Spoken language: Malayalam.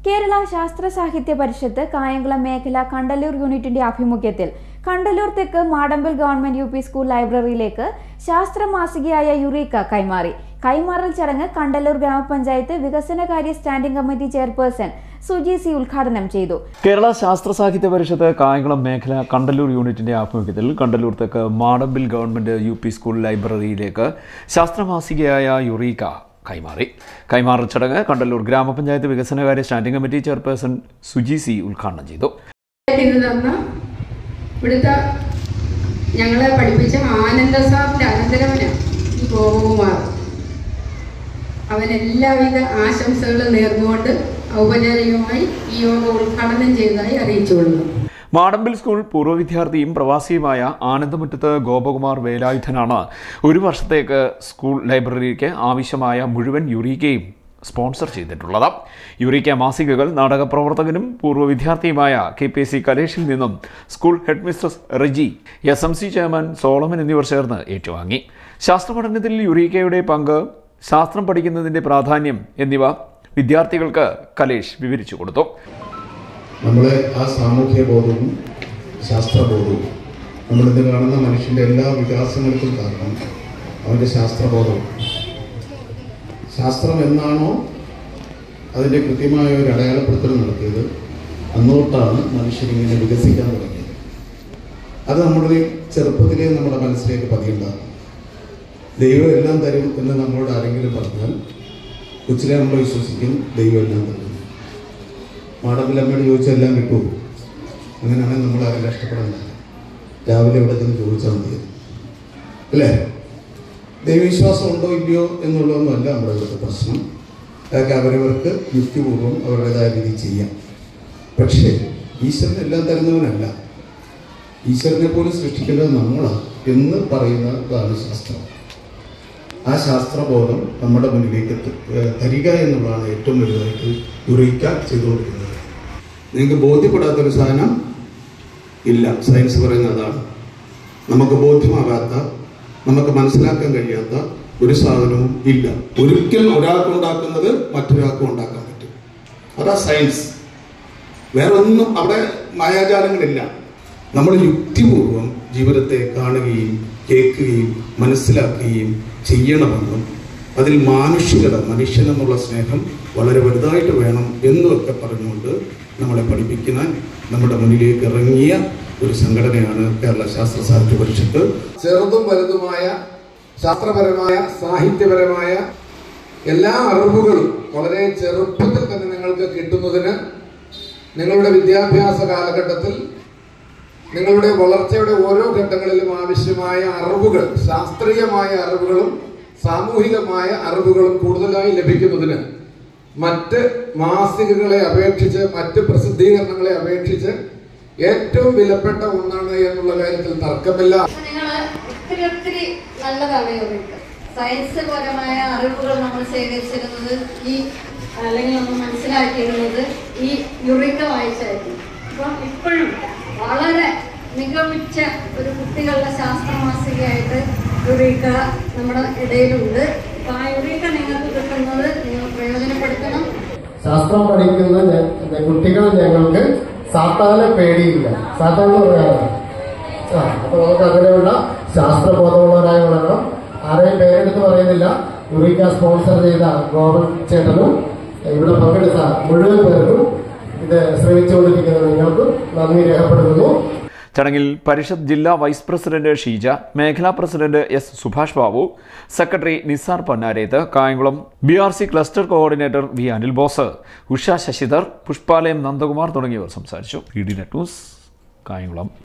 കേരള ശാസ്ത്ര സാഹിത്യ പരിഷത്ത് കായംകുളം മേഖല കണ്ടല്ലൂർ യൂണിറ്റിന്റെ ആഭിമുഖ്യത്തിൽ കണ്ടല്ലൂർ തെക്ക് Madambal government U P school ലൈബ്രറിയിലേക്ക് ശാസ്ത്ര മാസികയായ യുറീക്ക കൈമാറി കൈമാറൽ ചടങ്ങ് കണ്ടല്ലൂർ ഗ്രാമപഞ്ചായത്ത് വികസനകാര്യ standing committee chairperson Suji C ഉദ്ഘാടനം ചെയ്തു കേരള ശാസ്ത്ര സാഹിത്യ പരിഷത്ത് കായംകുളം മേഖല കണ്ടല്ലൂർ യൂണിറ്റിന്റെ ആഭിമുഖ്യത്തിൽ കണ്ടല്ലൂർ തെക്ക് Madambil government U P school ലൈബ്രറിയിലേക്ക് ശാസ്ത്രമാസികയായ യുറീക്ക കൈമാറി കൈമാറൽ ചടങ്ങ് കണ്ടല്ലൂർ ഗ്രാമപഞ്ചായത്ത് വികസനകാര്യ standing committee chairperson Suji C ഉദ്ഘാടനം ചെയ്തു ഇത് തന്ന ഇവിടുത്തെ ഞങ്ങളെ പഠിപ്പിച്ച ആനന്ദ സാറിന്റെ അനന്തരവനാണ് ഈ ഗോപകുമാർ അവൻ എല്ലാവിധ ആശംസകളും നേർന്നുകൊണ്ട് ഔപചാരികമായി ഈ യോഗ ഉദ്ഘാടനം ചെയ്തതായി അറിയിച്ചുകൊള്ളുന്നു മാടമ്പിൽ സ്കൂൾ പൂർവ്വ വിദ്യാർത്ഥിയും പ്രവാസിയുമായ ആനന്ദമുറ്റത്ത് ഗോപകുമാർ വേലായുധനാണ് ഒരു വർഷത്തേക്ക് സ്കൂൾ ലൈബ്രറിക്ക് ആവശ്യമായ മുഴുവൻ യുറീക്കയും സ്പോൺസർ ചെയ്തിട്ടുള്ളത് യുറീക്ക മാസികകൾ നാടക പ്രവർത്തകനും പൂർവ്വ വിദ്യാർത്ഥിയുമായ കെ പി സി കലേഷിൽ നിന്നും school headmistress Reji S M C chairman Solomon എന്നിവർ ചേർന്ന് ഏറ്റുവാങ്ങി ശാസ്ത്ര പഠനത്തിൽ യുറീക്കയുടെ പങ്ക് ശാസ്ത്രം പഠിക്കുന്നതിൻ്റെ പ്രാധാന്യം എന്നിവ വിദ്യാർത്ഥികൾക്ക് കലേഷ് വിവരിച്ചു കൊടുത്തു നമ്മളെ ആ സാമൂഹ്യ ബോധവും ശാസ്ത്രബോധവും നമ്മളിന്ന് കാണുന്ന മനുഷ്യൻ്റെ എല്ലാ വികാസങ്ങൾക്കും കാരണം അവൻ്റെ ശാസ്ത്രബോധവും ശാസ്ത്രം എന്നാണോ അതിൻ്റെ കൃത്യമായ ഒരു അടയാളപ്പെടുത്തൽ നടത്തിയത് അന്നോട്ടാണ് മനുഷ്യരിങ്ങനെ വികസിക്കാൻ തുടങ്ങിയത് അത് നമ്മുടെ ചെറുപ്പത്തിലേ നമ്മുടെ മനസ്സിലേക്ക് പതിയുണ്ടാകും ദൈവം എല്ലാം തരും എന്ന് നമ്മളോട് ആരെങ്കിലും പറഞ്ഞാൽ കൊച്ചിലെ നമ്മൾ വിശ്വസിക്കും ദൈവം എല്ലാം തരും മാടമ്പിലമ്മയോട് ചോദിച്ചാൽ എല്ലാം കിട്ടുമോ അങ്ങനെയാണെങ്കിൽ നമ്മൾ ആരും കഷ്ടപ്പെടണ്ട രാവിലെ ഇവിടെ ചെന്ന് ചോദിച്ചാൽ മതി അല്ലേ ദൈവവിശ്വാസം ഉണ്ടോ ഇല്ലയോ എന്നുള്ളതൊന്നുമല്ല നമ്മുടെ ഇവിടുത്തെ പ്രശ്നം അതൊക്കെ അവരവർക്ക് യുക്തിപൂർവ്വം അവരുടേതായ രീതിയിൽ ചെയ്യാം പക്ഷേ ഈശ്വരൻ എല്ലാം തരുന്നവനല്ല ഈശ്വരനെ പോലും സൃഷ്ടിക്കേണ്ടത് നമ്മളാണ് എന്ന് പറയുന്നതാണ് ശാസ്ത്രം ആ ശാസ്ത്രബോധം നമ്മുടെ മുന്നിലേക്ക് എത്തി- ഏഹ് തരിക എന്നുള്ളതാണ് ഏറ്റവും വലുതായിട്ട് യുറീക്ക ചെയ്തുകൊണ്ടിരിക്കുന്നത് നിങ്ങൾക്ക് ബോധ്യപ്പെടാത്തൊരു സാധനം ഇല്ല സയൻസ് പറയുന്ന അതാണ് നമുക്ക് ബോധ്യമാകാത്ത നമുക്ക് മനസ്സിലാക്കാൻ കഴിയാത്ത ഒരു സാധനവും ഇല്ല ഒരിക്കൽ ഒരാൾക്ക് ഉണ്ടാക്കുന്നത് മറ്റൊരാൾക്കും ഉണ്ടാക്കാൻ പറ്റും അതാ സയൻസ് വേറെ ഒന്നും അവിടെ മായാജാലങ്ങളില്ല നമ്മൾ യുക്തിപൂർവം ജീവിതത്തെ കാണുകയും കേൾക്കുകയും മനസ്സിലാക്കുകയും ചെയ്യണമെന്നും അതിൽ മാനുഷികത മനുഷ്യൻ എന്നുള്ള സ്നേഹം വളരെ വലുതായിട്ട് വേണം എന്നൊക്കെ പറഞ്ഞുകൊണ്ട് നമ്മളെ പഠിപ്പിക്കുന്ന നമ്മുടെ മുന്നിലേക്ക് ഇറങ്ങിയ ഒരു സംഘടനയാണ് കേരള ശാസ്ത്ര സാഹിത്യ പരിഷത്ത് ചെറുതും വലുതുമായ ശാസ്ത്രപരമായ സാഹിത്യപരമായ എല്ലാ അറിവുകളും വളരെ ചെറുപ്പത്തിൽ തന്നെ നിങ്ങൾക്ക് കിട്ടുന്നതിന് നിങ്ങളുടെ വിദ്യാഭ്യാസ കാലഘട്ടത്തിൽ നിങ്ങളുടെ വളർച്ചയുടെ ഓരോ ഘട്ടങ്ങളിലും ആവശ്യമായ അറിവുകൾ ശാസ്ത്രീയമായ അറിവുകളും സാമൂഹികമായ അറിവുകളും കൂടുതലായി ലഭിക്കുന്നതിന് മറ്റ് മാസികകളെ അപേക്ഷിച്ച് മറ്റ് പ്രസിദ്ധീകരണങ്ങളെ അപേക്ഷിച്ച് ഏറ്റവും വിലപ്പെട്ട ഒന്നാണ് എന്നുള്ള കാര്യത്തിൽ തർക്കമില്ല നിങ്ങൾ ഒത്തിരി ഒത്തിരി നല്ലതാണ് യുറിക്ക സയൻസ് പരമായ അറിവുകൾ നമ്മൾ ശേഖരിച്ചിരുന്നത് ഈ അല്ലെങ്കിൽ നമ്മൾ മനസ്സിലാക്കിയിരുന്നത് ഈ യുറിക്ക വായിച്ചായിരുന്നു അപ്പം ഇപ്പോഴും വളരെ മികവുറ്റ ഒരു കുട്ടികളുടെ ശാസ്ത്ര മാസികയായിട്ട് യുറീക്ക നമ്മുടെ ഇടയിലുണ്ട് അപ്പൊ ആ യുറീക്ക നിങ്ങൾക്ക് കിട്ടുന്നത് നിങ്ങൾ പ്രയോജനപ്പെടുത്തണം ശാസ്ത്രം പഠിക്കുന്ന ഞ- കുട്ടികൾ ഞങ്ങൾക്ക് സാത്താനെ പേടിയില്ല സാത്താൻ എന്ന് പറയാറ് ആ അപ്പൊ നമുക്ക് അങ്ങനെയുള്ള ശാസ്ത്രബോധമുള്ളവരായി വളരണം ആരെയും പേരെടുത്ത് പറയുന്നില്ല യുറീക്ക സ്പോൺസർ ചെയ്ത ഗോപൻ ചേട്ടനും ഇവിടെ പങ്കെടുത്ത മുഴുവൻ പേർക്കും ഇത് ശ്രമിച്ചുകൊണ്ടിരിക്കുന്ന നിങ്ങൾക്ക് നന്ദി രേഖപ്പെടുത്തുന്നു ചടങ്ങിൽ പരിഷത്ത് ജില്ലാ വൈസ് പ്രസിഡന്റ് ഷീജ മേഖലാ president S Subhash Babu secretary Nisar Ponnareth Kayamkulam B R C cluster coordinator V Anil Bose Usha Sasidhar Pushpalayam Nandakumar തുടങ്ങിയവർ സംസാരിച്ചു E D net news Kayamkulam